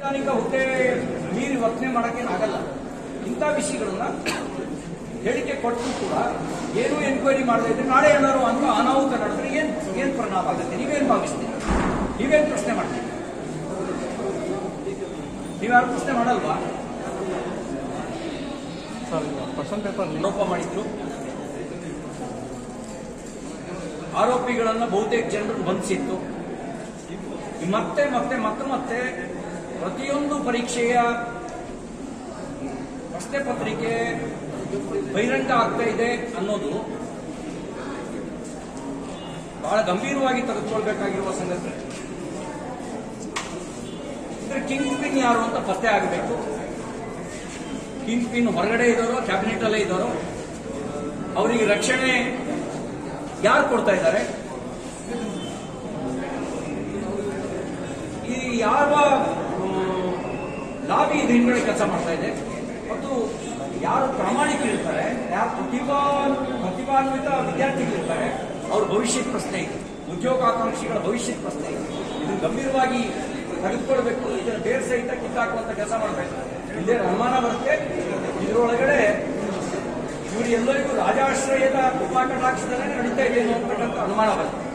ಸಂವಿಧಾನಿಕ ಹುದ್ದೆ ಮೀರಿ ವರ್ತನೆ ಮಾಡಕ್ಕೇನು ಆಗಲ್ಲ ಇಂಥ ವಿಷಯಗಳನ್ನ ಹೇಳಿಕೆ ಕೊಟ್ಟು ಕೂಡ ಏನು ಎನ್ಕ್ವೈರಿ ಮಾಡದೇ ಇದ್ರೆ ನಾಳೆ ಏನಾದ್ರು ಅಂತ ಅನಾಹುತ ನಡೆದ್ರೆ ಏನ್ ಏನ್ ಪರಿಣಾಮ ಆಗುತ್ತೆ ನೀವೇನ್ ಭಾವಿಸ್ತೀರಿ ನೀವೇನ್ ಪ್ರಶ್ನೆ ಮಾಡ್ತೀರಿ ನೀವ್ಯಾರು ಪ್ರಶ್ನೆ ಮಾಡಲ್ವಾ ಸರ್ ಕ್ವಶನ್ ಪೇಪರ್ ಆರೋಪ ಮಾಡಿದ್ರು ಆರೋಪಿಗಳನ್ನ ಬಹುತೇಕ ಜನರು ಬಂಧಿಸಿತ್ತು ಮತ್ತೆ ಮತ್ತೆ ಮತ್ತೆ ಮತ್ತೆ ಪ್ರತಿಯೊಂದು ಪರೀಕ್ಷೆಯ ಪ್ರಶ್ನೆ ಪತ್ರಿಕೆ ಬಹಿರಂಗ ಆಗ್ತಾ ಇದೆ ಅನ್ನೋದು ಬಹಳ ಗಂಭೀರವಾಗಿ ತೆಗೆದುಕೊಳ್ಬೇಕಾಗಿರುವ ಸಂಗತಿ ಅಂದ್ರೆ ಕಿಂಗ್ ಪಿನ್ ಯಾರು ಅಂತ ಪತ್ತೆ ಆಗಬೇಕು ಕಿಂಗ್ ಪಿನ್ ಹೊರಗಡೆ ಇದ್ದವರು ಕ್ಯಾಬಿನೆಟ್ ಅಲ್ಲೇ ಇದ್ದವರು ಅವರಿಗೆ ರಕ್ಷಣೆ ಯಾರು ಕೊಡ್ತಾ ಇದ್ದಾರೆ ಈ ಯಾವ ಲಾಬಿ ಇದ್ರ ಹಿಂದ್ಗಡೆ ಕೆಲಸ ಮಾಡ್ತಾ ಇದೆ ಮತ್ತು ಯಾರು ಪ್ರಾಮಾಣಿಕರಿರ್ತಾರೆ ಯಾರು ಪ್ರತಿಭಾ ಪ್ರತಿಭಾನ್ವಿತ ವಿದ್ಯಾರ್ಥಿಗಳಿರ್ತಾರೆ ಅವ್ರ ಭವಿಷ್ಯದ ಪ್ರಶ್ನೆ ಇದೆ ಉದ್ಯೋಗಾಕಾಂಕ್ಷಿಗಳ ಭವಿಷ್ಯದ ಪ್ರಶ್ನೆ ಇದೆ ಇದನ್ನು ಗಂಭೀರವಾಗಿ ತೆಗೆದುಕೊಳ್ಬೇಕು ಇದನ್ನು ಬೇರೆ ಸಹಿತ ಕಿತ್ತಾಕುವಂತ ಕೆಲಸ ಮಾಡಬೇಕು ಇಲ್ಲೇ ಅನುಮಾನ ಬರುತ್ತೆ ಇದರೊಳಗಡೆ ಇವರು ಎಲ್ಲರಿಗೂ ರಾಜಾಶ್ರಯದ ಕೃಪಾ ಕಟಾಕ್ಷದಲ್ಲೇ ನಡೀತಾ ಇದೆ ಅನ್ನೋ ಅಂತಕ್ಕಂಥ ಅನುಮಾನ ಬರುತ್ತೆ